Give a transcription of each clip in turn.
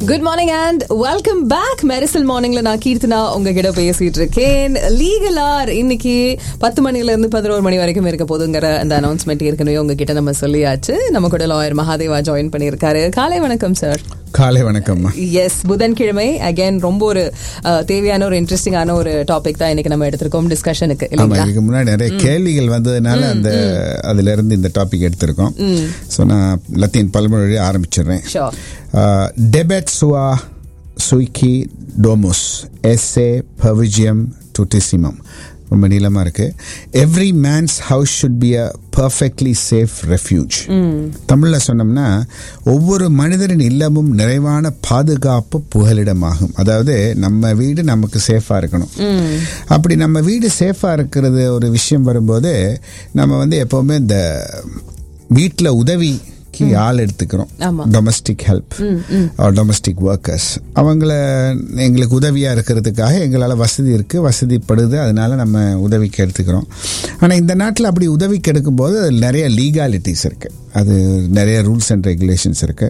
Good morning and welcome back Mersal மார்னிங்ல நான் கீர்த்தனா உங்ககிட்ட பேசிட்டு இருக்கேன் லீகலார் இன்னைக்கு பத்து மணில இருந்து பதினோரு மணி வரைக்கும் இருக்க போதுங்கிற அந்த அனௌன்ஸ்மெண்ட் ஏற்கனவே உங்ககிட்ட நம்ம சொல்லியாச்சு நம்ம கூட லாயர் மகாதேவா ஜாயின் பண்ணியிருக்காரு காலை வணக்கம் சார் காலை வணக்கம்மா எஸ் புதன்கிழமை அகைன் ரொம்ப ஒரு அஹ், தேவையான ஒரு இன்ட்ரெஸ்டிங்கான ஒரு டாபிக் தான் இன்னைக்கு நம்ம எடுத்திருக்கோம் டிஸ்கஷனுக்கு ஆமா இல்லைங்களா இதுக்கு முன்னாடி நிறைய கேள்விகள் வந்ததுனால அந்த அதுல இருந்து இந்த டாபிக் எடுத்திருக்கோம் ஸோ நான் லத்தீன் பல்மொழி ஆரம்பிச்சிடுறேன் ஷோர் டெபெட் சுவா சுய்கி டோமோஸ் எஸ்ஏ பவிஜியம் டுட்டிசிமம் ரொம்ப நீளமா இருக்கு every man's house should be a perfectly safe refuge தமிழ்ல சொன்னோம்னா ஒவ்வொரு மனிதரின் இல்லமும் நிறைவான பாதுகாப்பு புகலிடமாகும் அதாவது நம்ம வீடு நமக்கு சேஃபா இருக்கணும் அப்படி நம்ம வீடு சேஃபா இருக்கிறது ஒரு விஷயம் வரும்போது நம்ம வந்து எப்பவுமே இந்த வீட்டில் உதவிக்கு ஆள் எடுத்துக்கிறோம் ஆமா. டொமஸ்டிக் ஹெல்ப் டொமஸ்டிக் ஒர்க்கர்ஸ் அவங்கள எங்களுக்கு உதவியா இருக்கிறதுக்காக எங்களால் வசதி இருக்கு வசதிப்படுது அதனால நம்ம உதவிக்கு எடுத்துக்கிறோம் ஆனால் இந்த நாட்டில் அப்படி உதவிக்கு எடுக்கும்போது அதில் நிறைய லீகாலிட்டிஸ் இருக்கு அது நிறைய ரூல்ஸ் அண்ட் ரெகுலேஷன்ஸ் இருக்கு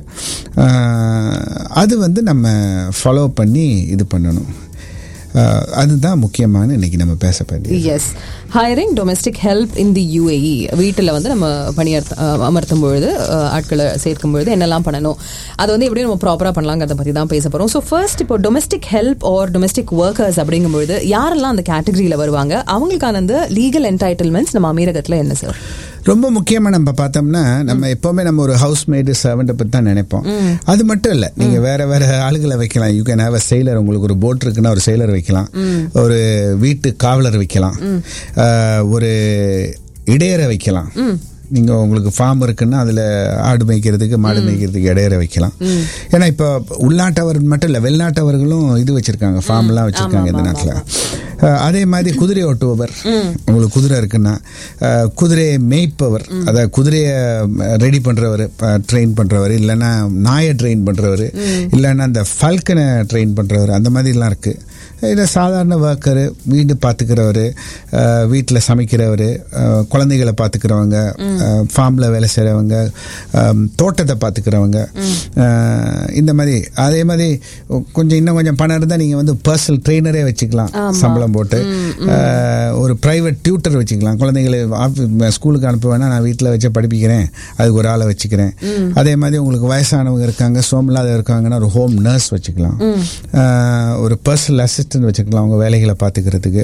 ஆஹ், அது வந்து நம்ம ஃபாலோ பண்ணி இது பண்ணணும் ஆஹ், அதுதான் முக்கியமான இன்னைக்கு நம்ம பேச வேண்டியது is hiring domestic help in the UAE வீட்டில் வந்து நம்ம பணியர்த்த அஹ், அமர்த்தும் பொழுது அஹ், ஆட்களை சேர்க்கும் பொழுது என்னெல்லாம் பண்ணணும் அதை வந்து எப்படி நம்ம ப்ராப்பராக பண்ணலாங்கிறத பற்றி தான் பேச போகிறோம் ஸோ ஃபர்ஸ்ட் இப்போ domestic help or domestic workers அப்படிங்கும்பொழுது யாரெல்லாம் அந்த கேட்டகரியில் வருவாங்க அவங்களுக்கான அந்த லீகல் என்டைட்டில்மெண்ட்ஸ் நம்ம அமீரகத்தில் என்ன சார் ரொம்ப முக்கியமா நம்ம பார்த்தோம்னா நம்ம எப்பவுமே நம்ம ஒரு ஹவுஸ் மேடு சர்வெண்ட்டை பத்தி தான் நினைப்போம் அது மட்டும் இல்ல நீங்க வேற வேற ஆளுகளை வைக்கலாம் யூ கேன் ஹேவ் அ செயலர் உங்களுக்கு ஒரு போட் இருக்குன்னா ஒரு செயலர் வைக்கலாம் ஒரு வீட்டு காவலர் வைக்கலாம் ஆஹ், ஒரு இடையரை வைக்கலாம் நீங்க உங்களுக்கு ஃபார்ம் இருக்குன்னா அதுல ஆடு மேய்க்கிறதுக்கு மாடு மேய்க்கிறதுக்கு இடையரை வைக்கலாம் ஏன்னா இப்போ உள்நாட்டவர் மட்டும் இல்ல வெளிநாட்டவர்களும் இது வச்சிருக்காங்க ஃபார்ம் எல்லாம் வச்சிருக்காங்க இந்த நாட்டுல அஹ், அதே மாதிரி குதிரை ஓட்டுபவர் உங்களுக்கு குதிரை இருக்குன்னா அஹ், குதிரையை மேய்ப்பவர் அதாவது குதிரையை ரெடி பண்றவர் ட்ரெயின் பண்றவர் இல்லைன்னா நாயை ட்ரெயின் பண்றவர் இல்லைன்னா அந்த ஃபல்கனை ட்ரெயின் பண்றவர் அந்த மாதிரிலாம் இருக்கு இதை சாதாரண ஒர்க்கரு வீடு பார்த்துக்கிறவர் வீட்டில் சமைக்கிறவர் குழந்தைகளை பார்த்துக்கிறவங்க ஃபார்மில் வேலை செய்கிறவங்க தோட்டத்தை பார்த்துக்கிறவங்க அஹ், இந்த மாதிரி அதே மாதிரி கொஞ்சம் இன்னும் கொஞ்சம் பணம் இருந்தால் நீங்கள் வந்து பர்சனல் ட்ரெயினரே வச்சுக்கலாம் சம்பளம் போட்டு அஹ், ஒரு ப்ரைவேட் டியூட்டர் வச்சுக்கலாம் குழந்தைகளை ஆஃபீஸ் ஸ்கூலுக்கு அனுப்ப வேணா நான் வீட்டில் வச்சு படிப்பிக்கிறேன் அதுக்கு ஒரு ஆளை வச்சுக்கிறேன் அதே மாதிரி உங்களுக்கு வயசானவங்க இருக்காங்க சோமில்லாத இருக்காங்கன்னா ஒரு ஹோம் நர்ஸ் வச்சுக்கலாம் அஹ், ஒரு பர்சனல் அசிஸ்டன்ட் வச்சுக்கலாம் அவங்க வேலைகளை பார்த்துக்கிறதுக்கு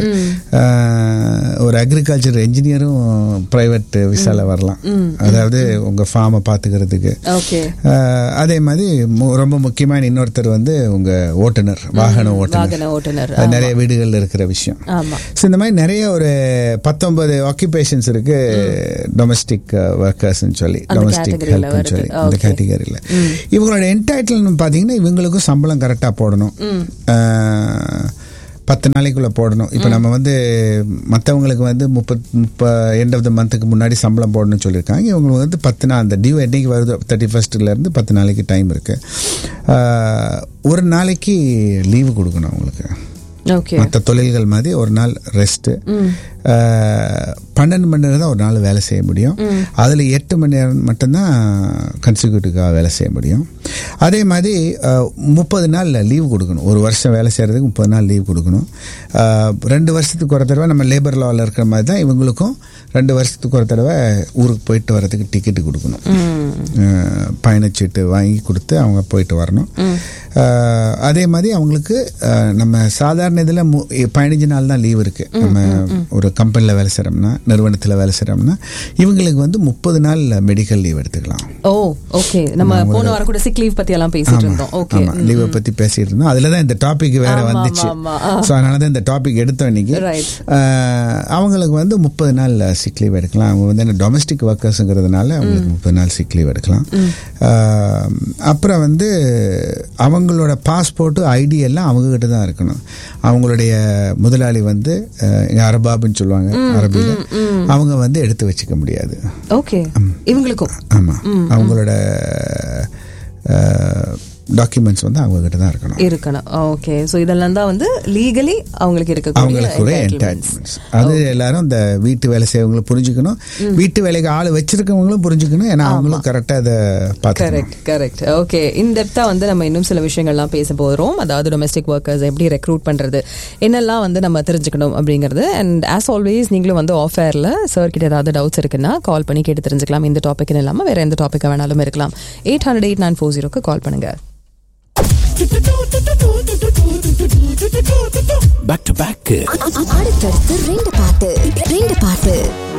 அஹ், ஒரு அக்ரிகல்ச்சர் என்ஜினியரும் பிரைவேட் விசால வரலாம் அதாவது உங்க ஃபார்மை பார்த்துக்கிறதுக்கு ஓகே அஹ், அதே மாதிரி மு- ரொம்ப முக்கியமான இன்னொருத்தர் வந்து உங்க ஓட்டுநர் வாகன ஓட்டுநர் வாகன ஓட்டுநர் அது நிறைய வீடுகள்ல இருக்கிற விஷயம் ஆமா ஸோ இந்த மாதிரி நிறைய ஒரு பத்தொன்பது ஆக்குபேஷன்ஸ் இருக்கு டொமஸ்டிக் ஒர்க்கர்ஸ்னு சொல்லி அந்த டொமஸ்டிக் category ல ஹெல்ப்னு வருது. சொல்லி அந்த Okay. கேட்டகரியில் இவங்களோட என்டைட்டில்மெண்ட் பார்த்தீங்கன்னா இவங்களுக்கும் சம்பளம் கரெக்டாக போடணும் அஹ், பத்து நாளைக்குள்ள போடணும் இப்போ நம்ம வந்து மற்றவங்களுக்கு வந்து முப்பத் முப்ப எண்ட் ஆஃப் த மந்த்துக்கு முன்னாடி சம்பளம் போடணும்னு சொல்லியிருக்காங்க இவங்களுக்கு வந்து பத்து நாள் அந்த டியூ என்னைக்கு வருது தேர்ட்டி ஃபர்ஸ்ட்லேருந்து பத்து நாளைக்கு டைம் இருக்கு அஹ், ஒரு நாளைக்கு லீவு கொடுக்கணும் அவங்களுக்கு ஓகே மற்ற தொழில்கள் மாதிரி ஒரு நாள் ரெஸ்ட்டு பன்னெண்டு மணி நேரம் தான் ஒரு நாள் வேலை செய்ய முடியும் அதில் எட்டு மணி நேரம் மட்டும்தான் கன்சிக்யூட்டிவாக வேலை செய்ய முடியும் அதே மாதிரி முப்பது நாள் லீவு கொடுக்கணும் ஒரு வருஷம் வேலை செய்கிறதுக்கு முப்பது நாள் லீவ் கொடுக்கணும் அஹ், ரெண்டு வருஷத்துக்கு ஒரு தடவை நம்ம லேபர் லாவில் இருக்கிற மாதிரி தான் இவங்களுக்கும் ரெண்டு வருஷத்துக்கு ஒரு தடவை ஊருக்கு போயிட்டு வரதுக்கு டிக்கெட்டு கொடுக்கணும் அஹ், பயணச்சீட்டு வாங்கி கொடுத்து அவங்க போயிட்டு வரணும் அஹ், அதே மாதிரி அவங்களுக்கு அஹ், நம்ம சாதாரண இதில் பதினஞ்சு நாள் தான் லீவ் இருக்கு நம்ம ஒரு கம்பெனியில் வேலை செய்கிறோம்னா நிறுவனத்தில் வேலை செய்கிறோம்னா இவங்களுக்கு வந்து முப்பது நாள் மெடிக்கல் லீவ் எடுத்துக்கலாம் ஓ ஓகே நம்ம போன வாரம் கூட சிக் லீவ் பத்தி எல்லாம் பேசிட்டு இருந்தோம் ஓகே ஆமா லீவை பத்தி பேசிட்டு இருந்தோம் அதுல தான் இந்த டாபிக் வேற ஆமா, வந்துச்சு ஆமா, ஸோ அதனால தான் இந்த டாபிக் எடுத்தோம் இன்னைக்கு Right. அஹ், அவங்களுக்கு வந்து முப்பது நாள் சிக் லீவ் எடுக்கலாம் அவங்க வந்து டொமஸ்டிக் ஒர்க்கர்ஸுங்கிறதுனால அவங்களுக்கு முப்பது நாள் சிக் லீவ் எடுக்கலாம் அஹ், அப்புறம் வந்து அவங்களோட பாஸ்போர்ட்டு ஐடி எல்லாம் அவங்க கிட்ட தான் இருக்கணும் அவங்களுடைய முதலாளி வந்து அஹ், இங்க அரபாப்னு சொல்லுவாங்க அரபியில் அவங்க வந்து எடுத்து வச்சுக்க முடியாது ஓகே இவங்களுக்கும் ஆமா அவங்களோட அஹ், டாக்குமெண்ட்ஸ் வந்து அவங்க கிட்ட தான் இருக்கணும் இருக்கணும் ஓகே ஸோ இதெல்லாம் தான் வந்து லீகலி அவங்களுக்கு இருக்கக்கூடிய அவங்களுக்கு ஒரு என்டைட்மெண்ட்ஸ் அது எல்லாரும் இந்த வீட்டு வேலை செய்யவங்களும் புரிஞ்சுக்கணும் வீட்டு வேலைக்கு ஆள் வச்சிருக்கவங்களும் புரிஞ்சுக்கணும் ஏன்னா அவங்களும் கரெக்டா அதை பார்த்துக்கணும் கரெக்ட் கரெக்ட் ஓகே இன் டெப்தா வந்து நம்ம இன்னும் சில விஷயங்கள்லாம் பேச போகிறோம் அதாவது டொமஸ்டிக் ஒர்க்கர்ஸ் எப்படி ரெக்ரூட் பண்றது என்னெல்லாம் வந்து நம்ம தெரிஞ்சுக்கணும் அப்படிங்கிறது அண்ட் ஆஸ் ஆல்வேஸ் நீங்களும் வந்து ஆஃப் ஏர்ல சார் கிட்ட ஏதாவது டவுட்ஸ் இருக்குன்னா கால் பண்ணி கேட்டு தெரிஞ்சுக்கலாம் இந்த டாபிக்னு இல்லாமல் வேற எந்த டாப்பிக்காக வேணாலும் இருக்கலாம் eight hundred eight nine four ஜீரோக்கு கால் பண்ணுங்க பேக் டு பேக் அடுத்தடுத்து ரெண்டு பாட்டு ரெண்டு பாட்டு